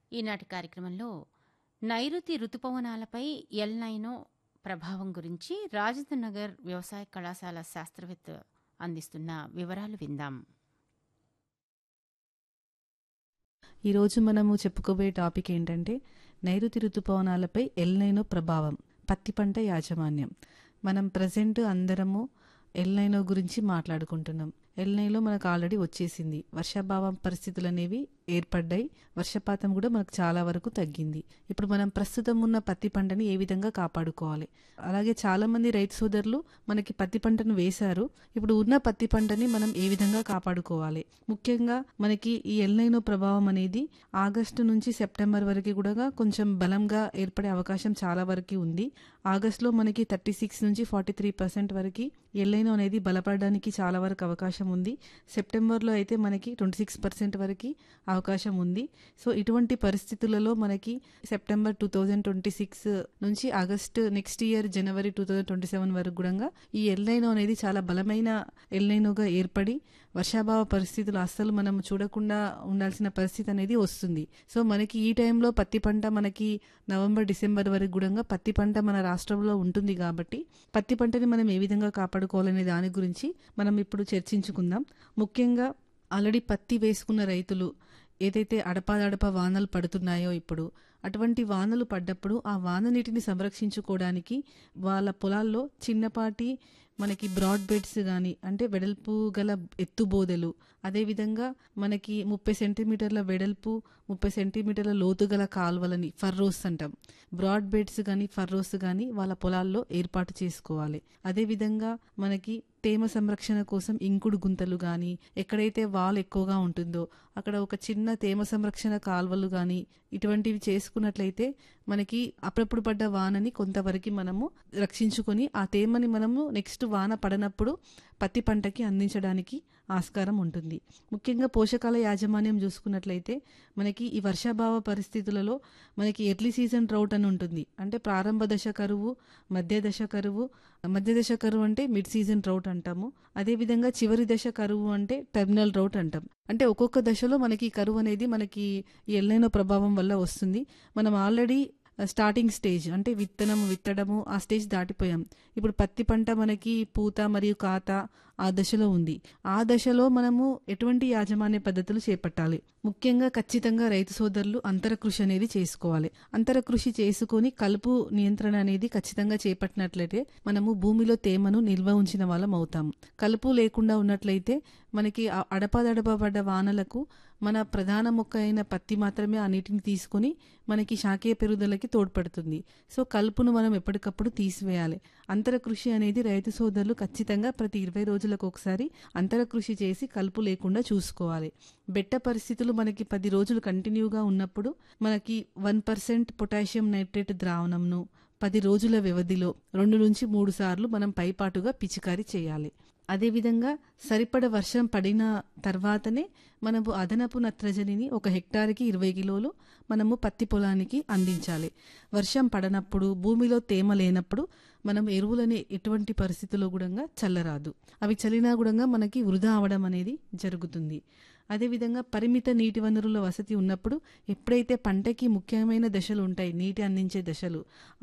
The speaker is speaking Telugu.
ఈనాటి కార్యక్రమంలో నైరుతి రుతుపవనాలపై ఎల్ నైనో ప్రభావం గురించి రాజేంద్ర నగర్ వ్యవసాయ కళాశాల శాస్త్రవేత్త అందిస్తున్న వివరాలు విందాం ఈరోజు మనము చెప్పుకోబోయే టాపిక్ ఏంటంటే నైరుతి ఋతుపవనాలపై ఎల్నైనో ప్రభావం పత్తి పంట యాజమాన్యం మనం ప్రజెంట్ అందరము ఎల్నైనో గురించి మాట్లాడుకుంటున్నాం ఎల్నైలో మనకు ఆల్రెడీ వచ్చేసింది వర్షాభావం పరిస్థితులు అనేవి ఏర్పడ్డాయి వర్షపాతం కూడా మనకు చాలా వరకు తగ్గింది ఇప్పుడు మనం ప్రస్తుతం ఉన్న పత్తి పంటని ఏ విధంగా కాపాడుకోవాలి అలాగే చాలా మంది రైతు సోదరులు మనకి పత్తి పంటను వేశారు ఇప్పుడు ఉన్న పత్తి పంటని మనం ఏ విధంగా కాపాడుకోవాలి ముఖ్యంగా మనకి ఈ ఎల్నైనో ప్రభావం అనేది ఆగస్టు నుంచి సెప్టెంబర్ వరకు కూడా కొంచెం బలంగా ఏర్పడే అవకాశం చాలా వరకు ఉంది ఆగస్టులో మనకి థర్టీ సిక్స్ నుంచి ఫార్టీ త్రీ పర్సెంట్ వరకు ఎల్ఐనో అనేది బలపడడానికి చాలా వరకు అవకాశం ఉంది సెప్టెంబర్లో అయితే మనకి ట్వంటీ సిక్స్ పర్సెంట్ వరకు అవకాశం ఉంది సో ఇటువంటి పరిస్థితులలో మనకి September two thousand twenty six నుంచి August next year January two thousand twenty seven వరకు కూడా ఈ ఎల్ఐనో అనేది చాలా బలమైన ఎల్ఐనోగా ఏర్పడి వర్షాభావ పరిస్థితులు అస్సలు మనం చూడకుండా ఉండాల్సిన పరిస్థితి అనేది వస్తుంది సో మనకి ఈ టైంలో పత్తి పంట మనకి నవంబర్ డిసెంబర్ వరకు కూడా పత్తి పంట మన రాష్ట్రంలో ఉంటుంది కాబట్టి పత్తి పంటని మనం ఏ విధంగా కాపాడుకోవాలనే దాని గురించి మనం ఇప్పుడు చర్చించుకుందాం ముఖ్యంగా ఆల్రెడీ పత్తి వేసుకున్న రైతులు ఏదైతే అడపాదడప వానలు పడుతున్నాయో ఇప్పుడు అటువంటి వానలు పడ్డప్పుడు ఆ వాన నీటిని సంరక్షించుకోవడానికి వాళ్ళ పొలాల్లో చిన్నపాటి మనకి బ్రాడ్ బెడ్స్ కానీ అంటే వెడల్పు గల ఎత్తుబోదెలు అదేవిధంగా మనకి ముప్పై సెంటీమీటర్ల వెడల్పు ముప్పై సెంటీమీటర్ల లోతు గల కాలువలని ఫర్రోస్ అంటాం బ్రాడ్ బెడ్స్ కానీ ఫర్రోస్ కానీ వాళ్ళ పొలాల్లో ఏర్పాటు చేసుకోవాలి అదేవిధంగా మనకి తేమ సంరక్షణ కోసం ఇంకుడు గుంతలు కానీ ఎక్కడైతే వాల్ ఎక్కువగా ఉంటుందో అక్కడ ఒక చిన్న తేమ సంరక్షణ కాలువలు కానీ ఇటువంటివి చేసుకున్నట్లయితే మనకి అప్పుడప్పుడు పడ్డ వానని కొంతవరకు మనము రక్షించుకొని ఆ తేమని మనము నెక్స్ట్ వాన పడనప్పుడు పత్తి పంటకి అందించడానికి ఆస్కారం ఉంటుంది ముఖ్యంగా పోషకాల యాజమాన్యం చూసుకున్నట్లయితే మనకి ఈ వర్షాభావ పరిస్థితులలో మనకి ఎర్లీ సీజన్ డ్రౌట్ అని ఉంటుంది అంటే ప్రారంభ దశ కరువు మధ్య దశ కరువు మధ్య దశ కరువు అంటే మిడ్ సీజన్ డ్రౌట్ అంటాము అదేవిధంగా చివరి దశ కరువు అంటే టెర్మినల్ డ్రౌట్ అంటాం అంటే ఒక్కొక్క దశలో మనకి కరువు అనేది మనకి ఈ ఎల్లైన ప్రభావం వల్ల వస్తుంది మనం ఆల్రెడీ స్టార్టింగ్ స్టేజ్ అంటే విత్తనం విత్తడము ఆ స్టేజ్ దాటిపోయాం ఇప్పుడు పత్తి పంట మనకి పూత మరియు కాత ఆ దశలో ఉంది ఆ దశలో మనము ఎటువంటి యాజమాన్య పద్ధతులు చేపట్టాలి ముఖ్యంగా ఖచ్చితంగా రైతు సోదరులు అంతర కృషి అనేది చేసుకోవాలి అంతర కృషి చేసుకొని కలుపు నియంత్రణ అనేది ఖచ్చితంగా చేపట్టినట్లయితే మనము భూమిలో తేమను నిల్వ ఉంచిన వాళ్ళం అవుతాం కలుపు లేకుండా ఉన్నట్లయితే మనకి అడపదడపబడ్డ వానలకు మన ప్రధాన మొక్క అయిన పత్తి మాత్రమే ఆ నీటిని తీసుకొని మనకి శాఖీయ పెరుగుదలకి తోడ్పడుతుంది సో కలుపును మనం ఎప్పటికప్పుడు తీసివేయాలి అంతర కృషి అనేది రైతు సోదరులు ఖచ్చితంగా ప్రతి ఇరవై రోజులకు ఒకసారి అంతర కృషి చేసి కలుపు లేకుండా చూసుకోవాలి బెట్ట పరిస్థితులు మనకి పది రోజులు కంటిన్యూగా ఉన్నప్పుడు మనకి వన్ పర్సెంట్ పొటాషియం నైట్రేట్ ద్రావణంను పది రోజుల వ్యవధిలో రెండు నుంచి మూడు సార్లు మనం పైపాటుగా పిచికారీ చేయాలి అదేవిధంగా సరిపడ వర్షం పడిన తర్వాతనే మనము అదనపు నత్రజనిని ఒక హెక్టార్కి ఇరవై కిలోలు మనము పత్తి పొలానికి అందించాలి వర్షం పడనప్పుడు భూమిలో తేమ లేనప్పుడు మనం ఎరువులని ఎటువంటి పరిస్థితుల్లో కూడా చల్లరాదు అవి చల్లినా కూడా మనకి వృధా అవడం అనేది జరుగుతుంది అదేవిధంగా పరిమిత నీటి వనరుల వసతి ఉన్నప్పుడు ఎప్పుడైతే పంటకి ముఖ్యమైన దశలు ఉంటాయి నీటి అందించే దశలు